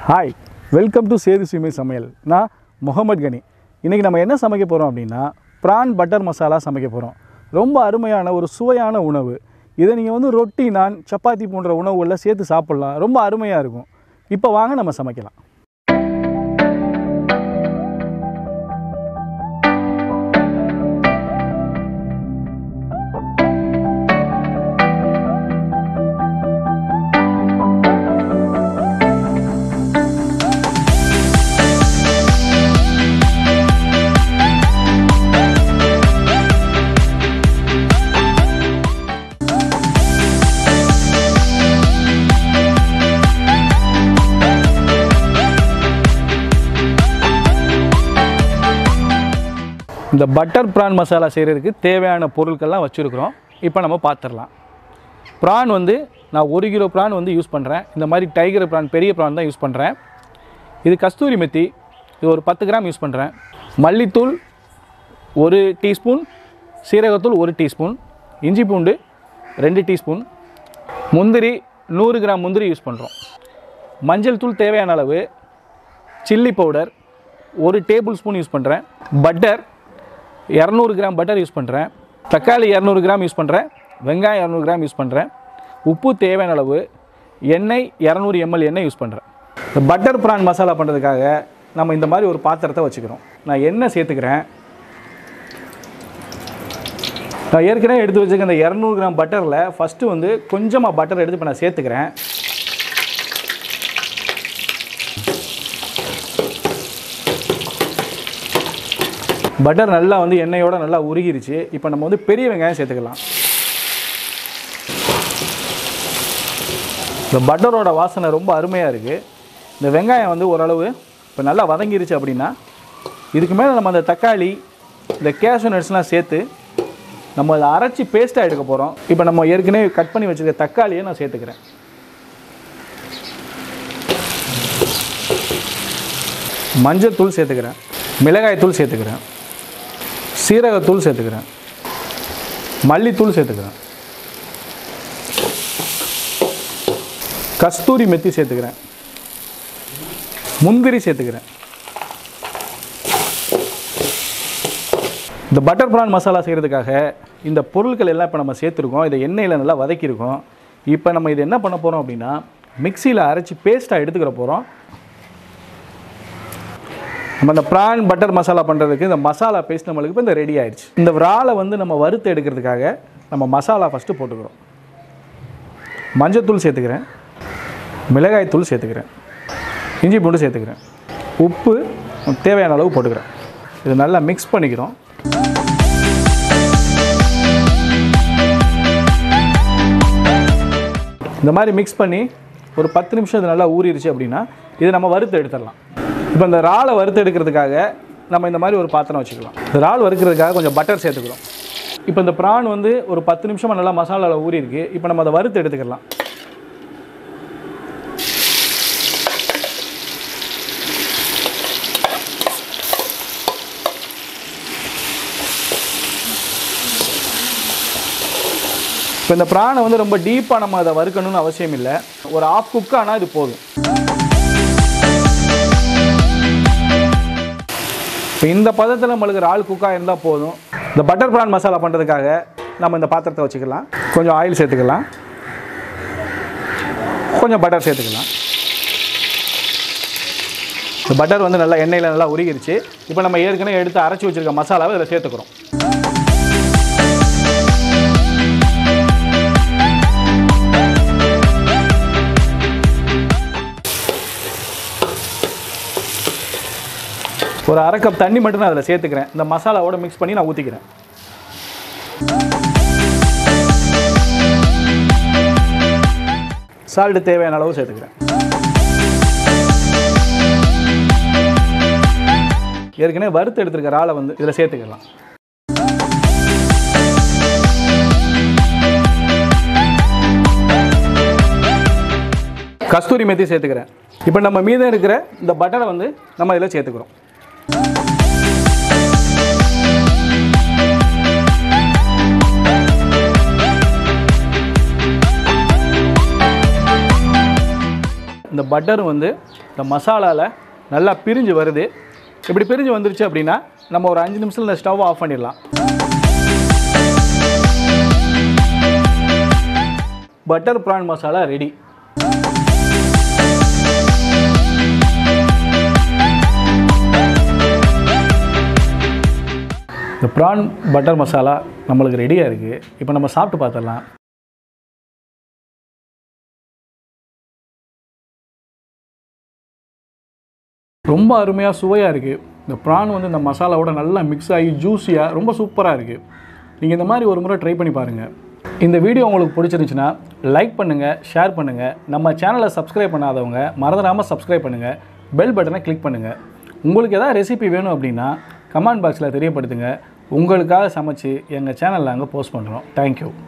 hi welcome to Setu சுமை சமையல் நான் முகமது கனி இன்றைக்கி நம்ம என்ன சமைக்க போகிறோம் அப்படின்னா ப்ரான் பட்டர் மசாலா சமைக்க போகிறோம் ரொம்ப அருமையான ஒரு சுவையான உணவு இதை நீங்கள் வந்து ரொட்டி நான் சப்பாத்தி போன்ற உணவுகளில் சேர்த்து சாப்பிட்லாம் ரொம்ப அருமையாக இருக்கும் இப்போ வாங்க நம்ம சமைக்கலாம் இந்த பட்டர் ப்ரான் மசாலா செய்கிறதுக்கு தேவையான பொருட்கள்லாம் வச்சுருக்குறோம் இப்போ நம்ம பார்த்துடலாம் ப்ரான் வந்து நான் ஒரு கிலோ ப்ரான் வந்து யூஸ் பண்ணுறேன் இந்த மாதிரி டைகர் ப்ரான் பெரிய ப்ரான் தான் யூஸ் பண்ணுறேன் இது கஸ்தூரி மெத்தி இது ஒரு பத்து கிராம் யூஸ் பண்ணுறேன் மல்லித்தூள் ஒரு டீஸ்பூன் சீரகத்தூள் ஒரு டீஸ்பூன் இஞ்சி பூண்டு ரெண்டு டீஸ்பூன் முந்திரி நூறு கிராம் முந்திரி யூஸ் பண்ணுறோம் மஞ்சள் தூள் தேவையான அளவு சில்லி பவுடர் ஒரு டேபிள் ஸ்பூன் யூஸ் பண்ணுறேன் பட்டர் இரநூறு கிராம் பட்டர் யூஸ் பண்ணுறேன் தக்காளி இரநூறு கிராம் யூஸ் பண்ணுறேன் வெங்காயம் இரநூறு கிராம் யூஸ் பண்ணுறேன் உப்பு தேவையான அளவு எண்ணெய் இரநூறு எம்எல் எண்ணெய் யூஸ் பண்ணுறேன் இந்த பட்டர் ப்ரான் மசாலா பண்ணுறதுக்காக நம்ம இந்த மாதிரி ஒரு பாத்திரத்தை வச்சுக்கிறோம் நான் எண்ணெய் சேர்த்துக்கிறேன் நான் ஏற்கனவே எடுத்து வச்சுக்க இந்த இரநூறு கிராம் பட்டரில் ஃபஸ்ட்டு வந்து கொஞ்சமாக பட்டர் எடுத்து இப்போ நான் சேர்த்துக்கிறேன் பட்டர் நல்லா வந்து எண்ணெயோட நல்லா உருகிருச்சு இப்போ நம்ம வந்து பெரிய வெங்காயம் சேர்த்துக்கலாம் இந்த பட்டரோட வாசனை ரொம்ப அருமையாக இருக்குது இந்த வெங்காயம் வந்து ஓரளவு இப்போ நல்லா வதங்கிருச்சு அப்படின்னா இதுக்கு மேலே நம்ம அந்த தக்காளி இந்த கேஷு நட்ஸ்லாம் சேர்த்து நம்ம அதை அரைச்சி பேஸ்ட்டாக எடுக்க போகிறோம் இப்போ நம்ம ஏற்கனவே கட் பண்ணி வச்சுருக்க தக்காளியை நான் சேர்த்துக்கிறேன் மஞ்சள் தூள் சேர்த்துக்கிறேன் மிளகாய் தூள் சேர்த்துக்கிறேன் சீரகத்தூள் சேர்த்துக்கிறேன் மல்லித்தூள் சேர்த்துக்கிறேன் கஸ்தூரி மெத்தி சேர்த்துக்கிறேன் முந்திரி சேர்த்துக்கிறேன் இந்த பட்டர் ப்ரான் மசாலா செய்கிறதுக்காக இந்த பொருட்கள் எல்லாம் இப்போ நம்ம சேர்த்துருக்கோம் இதை எண்ணெயில் நல்லா வதக்கியிருக்கோம் இப்போ நம்ம இது என்ன பண்ண போகிறோம் அப்படின்னா மிக்சியில் அரைச்சி பேஸ்ட்டாக எடுத்துக்கிற போகிறோம் நம்ம இந்த ப்ரான் பட்டர் மசாலா பண்ணுறதுக்கு இந்த மசாலா பேஸ்ட் நம்மளுக்கு இப்போ இந்த ரெடி ஆயிடுச்சு இந்த விராலை வந்து நம்ம வறுத்து எடுக்கிறதுக்காக நம்ம மசாலா ஃபஸ்ட்டு போட்டுக்கிறோம் மஞ்சத்தூள் சேர்த்துக்கிறேன் மிளகாய் தூள் சேர்த்துக்கிறேன் இஞ்சி பூண்டு சேர்த்துக்கிறேன் உப்பு தேவையான அளவு போட்டுக்கிறேன் இது நல்லா மிக்ஸ் பண்ணிக்கிறோம் இந்த மாதிரி மிக்ஸ் பண்ணி ஒரு பத்து நிமிஷம் இது நல்லா ஊறிடுச்சு அப்படின்னா இதை நம்ம வறுத்து எடுத்துடலாம் இப்போ இந்த இறாலை வறுத்து எடுக்கிறதுக்காக நம்ம இந்த மாதிரி ஒரு பாத்திரம் வச்சுக்கலாம் இந்த இறால் வறுக்கிறதுக்காக கொஞ்சம் பட்டர் சேர்த்துக்கிறோம் இப்போ இந்த ப்ரான் வந்து ஒரு பத்து நிமிஷமாக நல்லா மசாலாவில் ஊறி இருக்கு இப்போ நம்ம அதை வறுத்து எடுத்துக்கலாம் இப்போ இந்த ப்ரானை வந்து ரொம்ப டீப்பாக நம்ம அதை வறுக்கணும்னு அவசியம் இல்லை ஒரு ஆஃப் குக் ஆனால் இது போதும் இப்போ இந்த பதத்தில் நம்மளுக்கு இறால் குக்காக இருந்தால் போதும் இந்த பட்டர் ப்ரான் மசாலா பண்ணுறதுக்காக நம்ம இந்த பாத்திரத்தை வச்சுக்கலாம் கொஞ்சம் ஆயில் சேர்த்துக்கலாம் கொஞ்சம் பட்டர் சேர்த்துக்கலாம் இந்த பட்டர் வந்து நல்லா எண்ணெயில் நல்லா உருகிருச்சு இப்போ நம்ம ஏற்கனவே எடுத்து அரைச்சி வச்சுருக்க மசாலாவை இதில் சேர்த்துக்கிறோம் ஒரு அரை கப் தண்ணி மட்டும் நான் அதில் சேர்த்துக்கிறேன் இந்த மசாலாவோட மிக்ஸ் பண்ணி நான் ஊற்றிக்கிறேன் சால்ட்டு தேவையான அளவு சேர்த்துக்கிறேன் ஏற்கனவே வறுத்து எடுத்துருக்க இறாலை வந்து இதில் சேர்த்துக்கலாம் கஸ்தூரி மெத்தி சேர்த்துக்கிறேன் இப்போ நம்ம மீதம் இருக்கிற இந்த பட்டரை வந்து நம்ம இதில் சேர்த்துக்கிறோம் இந்த பட்டர் வந்து இந்த மசாலாவில் நல்லா பிரிஞ்சு வருது இப்படி பிரிஞ்சு வந்துருச்சு அப்படின்னா நம்ம ஒரு அஞ்சு நிமிஷத்தில் இந்த ஸ்டவ் ஆஃப் பண்ணிடலாம் பட்டர் ப்ரான் மசாலா ரெடி இந்த ப்ரான் பட்டர் மசாலா நம்மளுக்கு ரெடியாக இருக்குது இப்போ நம்ம சாப்பிட்டு பார்த்துடலாம் ரொம்ப அருமையாக சுவையாக இருக்குது இந்த ப்ரான் வந்து இந்த மசாலாவோட நல்லா மிக்ஸ் ஆகி ஜூஸியாக ரொம்ப சூப்பராக இருக்குது நீங்கள் இந்த மாதிரி ஒரு முறை ட்ரை பண்ணி பாருங்கள் இந்த வீடியோ உங்களுக்கு பிடிச்சிருந்துச்சுன்னா லைக் பண்ணுங்கள் ஷேர் பண்ணுங்கள் நம்ம சேனலை சப்ஸ்கிரைப் பண்ணாதவங்க மறந்துடாமல் சப்ஸ்கிரைப் பண்ணுங்கள் பெல் பட்டனை கிளிக் பண்ணுங்கள் உங்களுக்கு எதாவது ரெசிபி வேணும் அப்படின்னா கமெண்ட் பாக்ஸில் தெரியப்படுத்துங்க உங்களுக்காக சமைச்சு எங்கள் சேனலில் அங்கே போஸ்ட் பண்ணுறோம் தேங்க்யூ